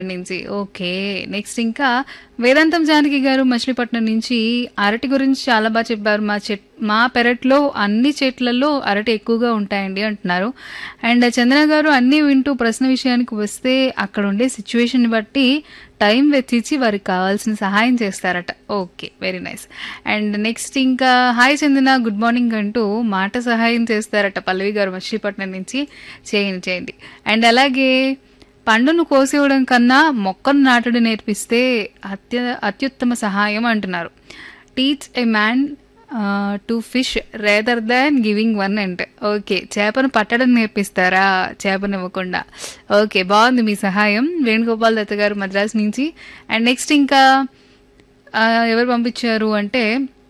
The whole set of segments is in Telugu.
నుంచి. ఓకే. నెక్స్ట్ ఇంకా వేదాంతం జానకి గారు మచిలీపట్నం నుంచి అరటి గురించి చాలా బా చెప్పారు. మా చెట్ మా పెరట్లో అన్ని చెట్లలో అరటి ఎక్కువగా ఉంటాయండి అంటున్నారు. అండ్ చందన గారు అన్నీ వింటూ ప్రశ్న విషయానికి వస్తే అక్కడ ఉండే సిచ్యువేషన్ బట్టి టైం వెచ్చించి వారికి కావాల్సిన సహాయం చేస్తారట. Okay. Very nice. And next ఇంకా హాయ్ చందన గుడ్ మార్నింగ్ అంటూ మాట సహాయం చేస్తారట పల్లవి గారు మచిలీపట్నం నుంచి. చేయండి చేయండి. అండ్ అలాగే పండును కోసివ్వడం కన్నా మొక్కను నాటడం నేర్పిస్తే అత్య అత్యుత్తమ సహాయం అంటున్నారు. Teach a man to fish rather than giving one అంట. ఓకే. చేపను పట్టడం నేర్పిస్తారా చేపనివ్వకుండా. ఓకే. బాగుంది మీ సహాయం. వేణుగోపాల్ దత్త గారు మద్రాసు నుంచి. అండ్ నెక్స్ట్ ఇంకా ఆ, ఎవరు పంపించారు అంటే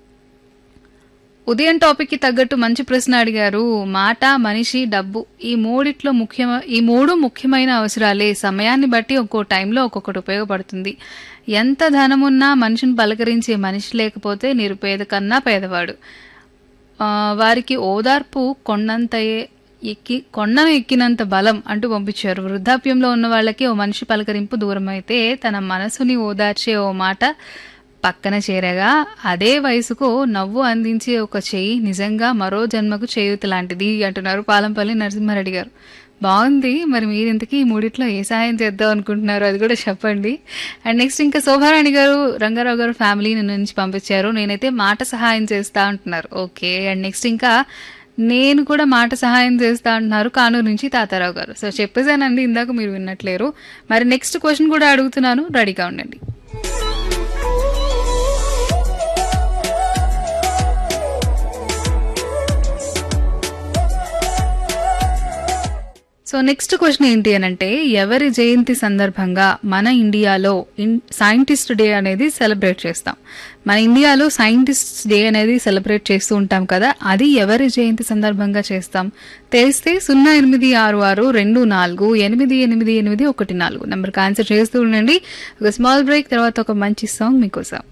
ఉదయం టాపిక్కి తగ్గట్టు మంచి ప్రశ్న అడిగారు మాట మనిషి డబ్బు ఈ మూడిట్లో ముఖ్య ఈ మూడు ముఖ్యమైన అవసరాలే సమయాన్ని బట్టి ఒక్కో టైంలో ఒక్కొక్కటి ఉపయోగపడుతుంది ఎంత ధనమున్నా మనిషిని పలకరించే మనిషి లేకపోతే నిరుపేద కన్నా పేదవాడు ఆ, వారికి ఓదార్పు కొండంత ఎక్కి కొండను ఎక్కినంత బలం అంటూ పంపించారు వృద్ధాప్యంలో ఉన్న వాళ్ళకి ఓ మనిషి పలకరింపు దూరం అయితే తన మనసుని ఓదార్చే ఓ మాట పక్కన చేరగా అదే వయసుకు నవ్వు అందించే ఒక చెయ్యి నిజంగా మరో జన్మకు చేయూత లాంటిది అంటున్నారు పాలంపల్లి నరసింహారెడ్డి గారు బాగుంది మరి మీరు ఇంతకీ ఈ మూడిట్లో ఏ సహాయం చేద్దాం అనుకుంటున్నారు అది కూడా చెప్పండి అండ్ నెక్స్ట్ ఇంకా శోభారాణి గారు రంగారావు గారు ఫ్యామిలీ నుంచి పంపించారు నేనైతే మాట సహాయం చేస్తా అంటున్నారు ఓకే అండ్ నెక్స్ట్ ఇంకా నేను కూడా మాట సహాయం చేస్తా అంటున్నారు కానూరు నుంచి తాతారావు గారు సో చెప్పేసానండి ఇందాక మీరు విన్నట్లేరు మరి నెక్స్ట్ క్వశ్చన్ కూడా అడుగుతున్నాను రెడీగా ఉండండి సో నెక్స్ట్ క్వశ్చన్ ఏంటి అని అంటే ఎవరి జయంతి సందర్భంగా మన ఇండియాలో ఇన్ సైంటిస్ట్ డే అనేది సెలబ్రేట్ చేస్తాం మన ఇండియాలో సైంటిస్ట్ డే అనేది సెలబ్రేట్ చేస్తూ ఉంటాం కదా అది ఎవరి జయంతి సందర్భంగా చేస్తాం తెలిస్తే సున్నా ఎనిమిది ఆరు ఆరు రెండు నాలుగు ఎనిమిది ఎనిమిది ఎనిమిది ఒకటి నాలుగు నెంబర్కి ఆన్సర్ చేస్తూ ఉండండి ఒక స్మాల్ బ్రేక్ తర్వాత ఒక మంచి సాంగ్ మీకోసం